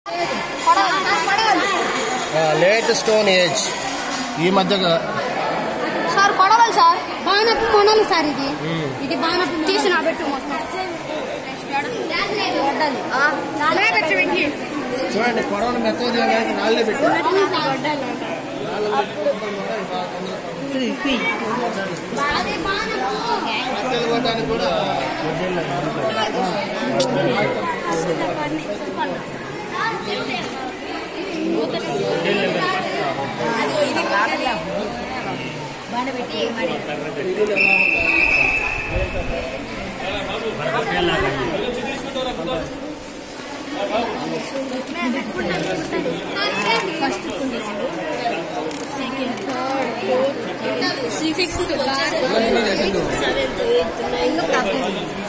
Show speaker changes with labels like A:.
A: Late stone age ఈ మధ్య
B: sir కొడవలు సార్ బాణపు మొనలు సార్ ఇది ఇది బాణపు తీసిన పెట్టు మొత్తం గొడ్డలి. దానిలో పెట్టి వెంకి.
A: చూడండి పొడవను మెత్తగా చేయడానికి నాళ్ళే పెట్టి
B: అవును సార్, గొడ్డలి. అది బాణపు.
A: వెళ్ళిపోవడానికి కూడా
B: first second third fourth sixth seventh eighth ninth